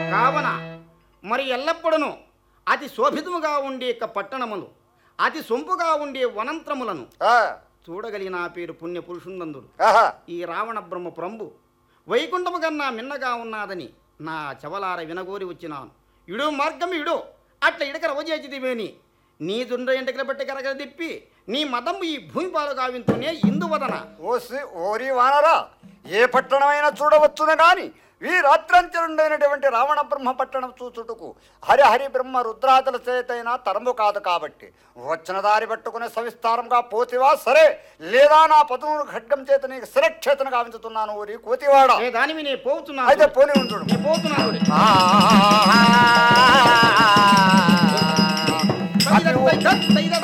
కావున మరి ఎల్లప్పుడూ అతి శోభితముగా ఉండే యొక్క పట్టణములు అతి సొంపుగా ఉండే వనంత్రములను ఆ, చూడగలిగిన ఆ పేరు పుణ్య పురుషుందందులు ఆహా. ఈ రావణ బ్రహ్మ ప్రంభు వైకుంఠము కన్నా మిన్నగా ఉన్నాదని నా చవలార వినగోరి వచ్చినాను ఇడు మార్గం ఇడు అట్లా ఇడక రవజేచిదివేని నీ దుండ్ర ఎంటకల బట్టి కరగ తిప్పి నీ మదం ఈ భూమి పాలు కావింతూనే ఇందువదన ఓసి ఓరి వానరా ఏ పట్టణమైనా చూడవచ్చును గాని ఈ రాత్రంచరుండైనటువంటి రావణ బ్రహ్మ పట్టణం చూచుటకు హరిహరి బ్రహ్మ రుద్రాదుల చేతైనా తరము కాదు కాబట్టి వచ్చిన దారి పట్టుకుని సవిస్తారంగా పోతివా సరే లేదా నా పదువును ఖడ్గం చేత నీకు సురక్షేతను గావించుతున్నాను ఊరి కోతివాడ ఏ దానివి నే పోతున్నాను అయితే పోని ఉండు నే పోతున్నాను ఆ